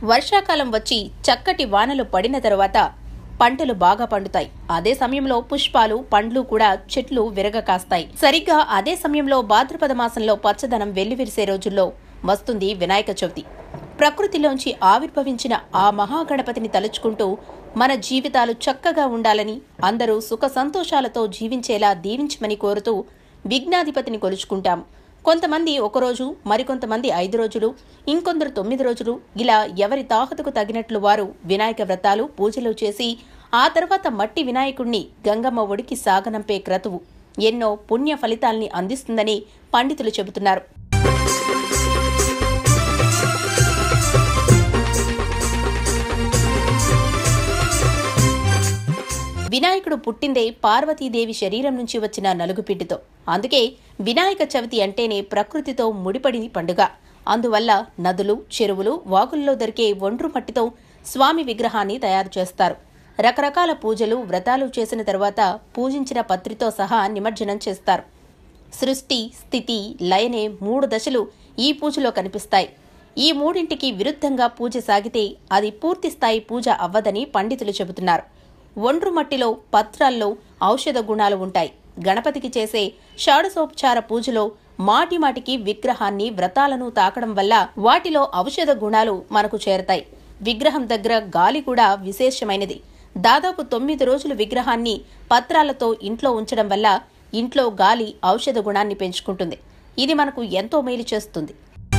వర్షాకాలం వచ్చి చక్కటి వానలు పడిన తరువాత పంటలు బాగా పండుతాయి అదే సమయంలో పుష్పాలు పండ్లు కూడా చెట్లు విరగ కాస్తాయి సరిగ్గా అదే సమయంలో భాద్రపద మాసంలో పచ్చదనం వెల్లివిరిసే రోజుల్లో వస్తుంది వినాయక చవితి ప్రకృతిలోంచి ఆవిర్భవించిన ఆ మహాగణపతిని తలుచుకుంటూ మన జీవితాలు చక్కగా ఉండాలని అందరూ సుఖ సంతోషాలతో జీవించేలా దీవించమని కోరుతూ విఘ్నాధిపతిని కొలుచుకుంటాం కొంతమంది ఒకరోజు మరికొంతమంది ఐదు రోజులు ఇంకొందరు తొమ్మిది రోజులు ఇలా ఎవరి తాహతకు తగినట్లు వారు వినాయక వ్రతాలు పూజలు చేసి ఆ తర్వాత మట్టి వినాయకుణ్ణి గంగమ్మ ఒడికి సాగనంపే క్రతువు ఎన్నో పుణ్య ఫలితాల్ని అందిస్తుందని పండితులు చెబుతున్నారు వినాయకుడు పుట్టిందే పార్వతీదేవి శరీరం నుంచి వచ్చిన నలుగుపిడ్డితో అందుకే వినాయక చవితి అంటేనే ప్రకృతితో ముడిపడి పండుగ అందువల్ల నదులు చెరువులు వాగుల్లో దొరికే ఒండ్రు మట్టితో స్వామి విగ్రహాన్ని తయారు చేస్తారు రకరకాల పూజలు వ్రతాలు చేసిన తరువాత పూజించిన పత్రితో సహా నిమజ్జనం చేస్తారు సృష్టి స్థితి లయనే మూడు దశలు ఈ పూజలో కనిపిస్తాయి ఈ మూడింటికి విరుద్ధంగా పూజ సాగితే అది పూర్తి స్థాయి పూజ అవ్వదని పండితులు చెబుతున్నారు ఒండ్రు మట్టిలో పత్రాల్లో ఔషధ గుణాలు ఉంటాయి గణపతికి చేసే షాడసోపచార పూజలో మాటి మాటికి విగ్రహాన్ని వ్రతాలను తాకడం వల్ల వాటిలో ఔషధ గుణాలు మనకు చేరతాయి విగ్రహం దగ్గర గాలి కూడా విశేషమైనది దాదాపు తొమ్మిది రోజులు విగ్రహాన్ని పత్రాలతో ఇంట్లో ఉంచడం వల్ల ఇంట్లో గాలి ఔషధ గుణాన్ని పెంచుకుంటుంది ఇది మనకు ఎంతో మేలు చేస్తుంది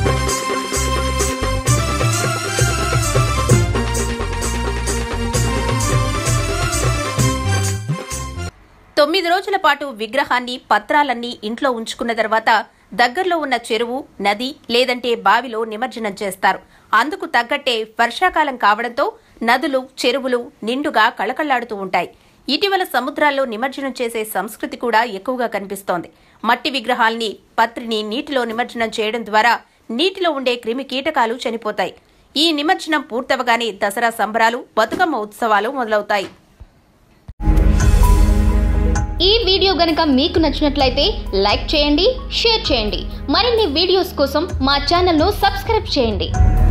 తొమ్మిది రోజుల పాటు విగ్రహాన్ని పత్రాలన్నీ ఇంట్లో ఉంచుకున్న తర్వాత దగ్గరలో ఉన్న చెరువు నది లేదంటే బావిలో నిమజ్జనం చేస్తారు అందుకు తగ్గట్టే వర్షాకాలం కావడంతో నదులు చెరువులు నిండుగా కళకళ్లాడుతూ ఉంటాయి ఇటీవల సముద్రాల్లో నిమజ్జనం చేసే సంస్కృతి కూడా ఎక్కువగా కనిపిస్తోంది మట్టి విగ్రహాల్ని పత్రిని నీటిలో నిమజ్జనం చేయడం ద్వారా నీటిలో ఉండే క్రిమి కీటకాలు చనిపోతాయి ఈ నిమజ్జనం పూర్తవగానే దసరా సంబరాలు బతుకమ్మ ఉత్సవాలు మొదలవుతాయి ఈ వీడియో గనక మీకు నచ్చినట్లయితే లైక్ చేయండి షేర్ చేయండి మరిన్ని వీడియోస్ కోసం మా ఛానల్ను సబ్స్క్రైబ్ చేయండి